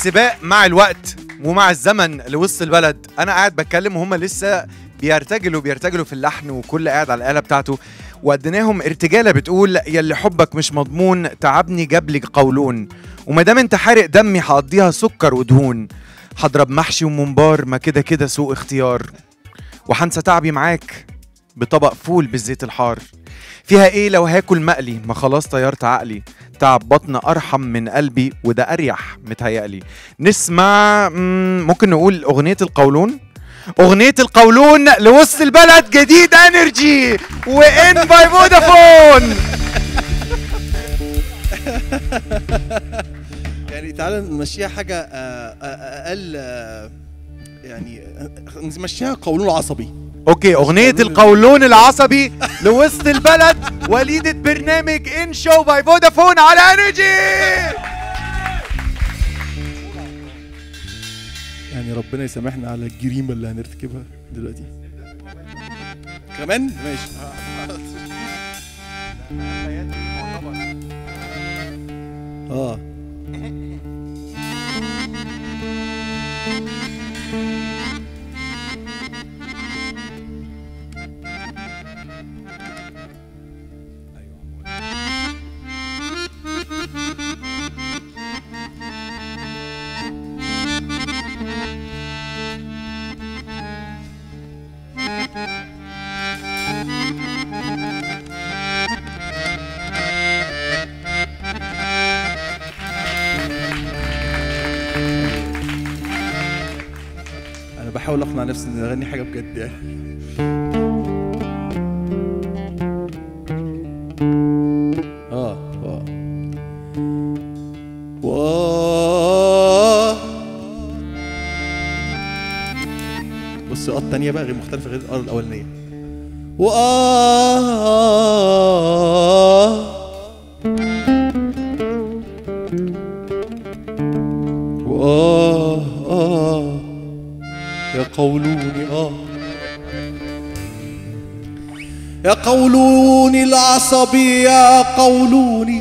السباق مع الوقت ومع الزمن لوسط البلد انا قاعد بتكلم وهم لسه بيرتجلوا بيرتجلوا في اللحن وكل قاعد على الآلة بتاعته واديناهم ارتجاله بتقول يلي حبك مش مضمون تعبني جابلي قولون وما دام انت حارق دمي هقضيها سكر ودهون هضرب محشي وممبار ما كده كده سوء اختيار وحنسى تعبي معاك بطبق فول بالزيت الحار فيها ايه لو هاكل مقلي ما خلاص طيرت عقلي تعب بطن ارحم من قلبي وده اريح متهيألي نسمع مم، ممكن نقول اغنيه القولون اغنيه القولون لوسط البلد جديد انرجي وان باي فودافون يعني تعالى نمشيها حاجة آه، آه، أقل آه، يعني آه، نمشيها قولون عصبي اوكي اغنيه القولون العصبي لوسط البلد وليده برنامج ان شو باي فودافون على انرجي يعني ربنا يسامحنا على الجريمة اللي هنرتكبها دلوقتي كمان ماشي اه انا بحاول اقنع نفسي اني اغني حاجه بجد يعني اه اه واه بص اه التانية بقى غير مختلفة غير الاه الأولانية وآه وآه آه يا قولوني آه يا قولوني العصبي يا قولوني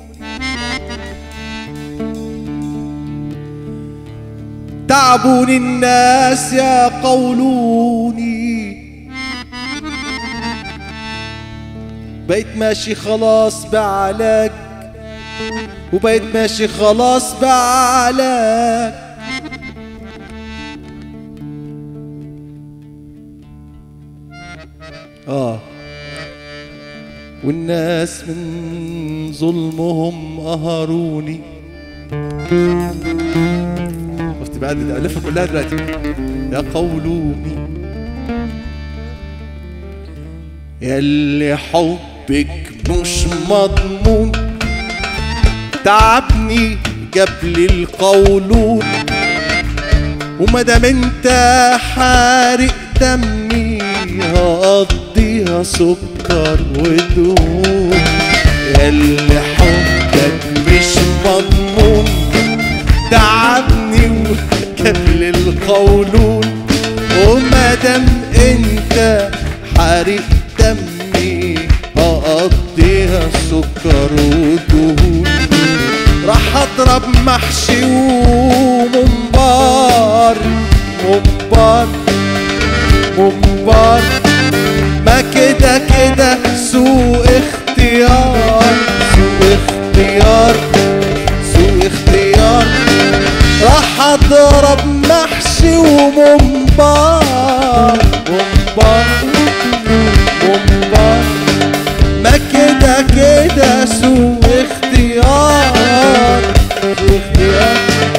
تعبوني الناس يا قولوني بقيت ماشي خلاص بعلاج وبقيت ماشي خلاص بعلاج اه والناس من ظلمهم قهروني شفت بقى الألفة كلها دلوقتي يا قولوني ياللي حبك مش مضمون تعبني جابلي القولون ومادام انت حارق دمي هقضيها سكر ودهون ياللي حبك مش مضمون تعبني وجابلي القولون ومادام انت حارق دمي هقضيها سكر ودهون راح اضرب محشي وممبار ممبار ممبار ما كده كده سوء اختيار سوء اختيار سوء اختيار راح اضرب محشي وممبار ممبار ممبار ما كده كده سوء اختيار سوء اختيار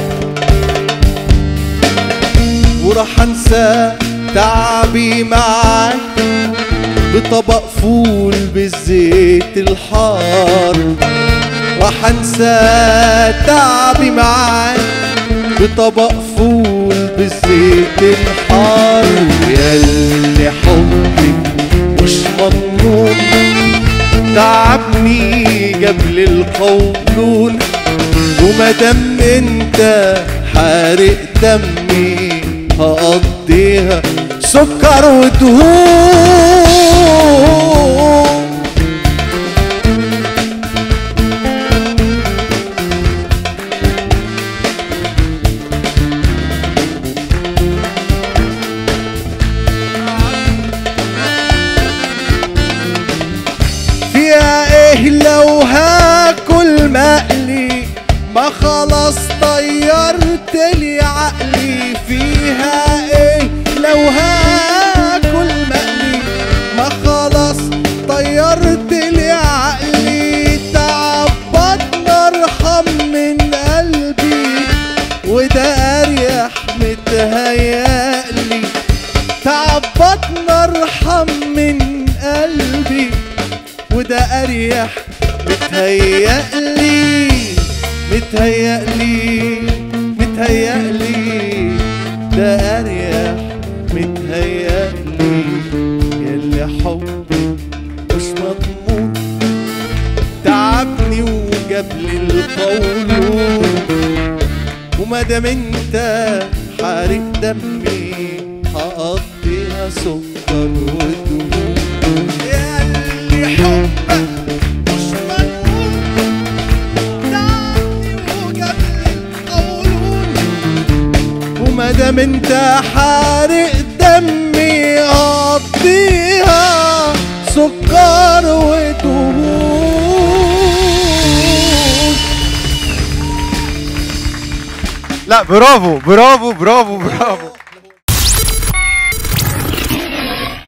وراح انسى تعبي معاك بطبق فول بالزيت الحار راح انسى تعبي معاك بطبق فول بالزيت الحار ياللي حبك مش مضمون تعبني جبل القولون ومادام انت حارق دمي هقضيها سكر ودهون ما خلاص طيرت لي عقلي فيها ايه لو هاكل مقلي ما خلاص طيرت لي عقلي تعبطنا ارحم من قلبي وده اريح متهيألي تعبطنا ارحم من قلبي وده اريح متهيألي متهيألي متهيألي ده اريح متهيألي يلي حبي مش مضمون تعبني وجاب لي القولون وما دام انت حارق دمي هقضيها سكر ودهون ياللي حبك مش مضمون تعبني وجاب لي القولون وما دام انت حارق دمي هقضيها سكر ودهون لا برافو برافو برافو برافو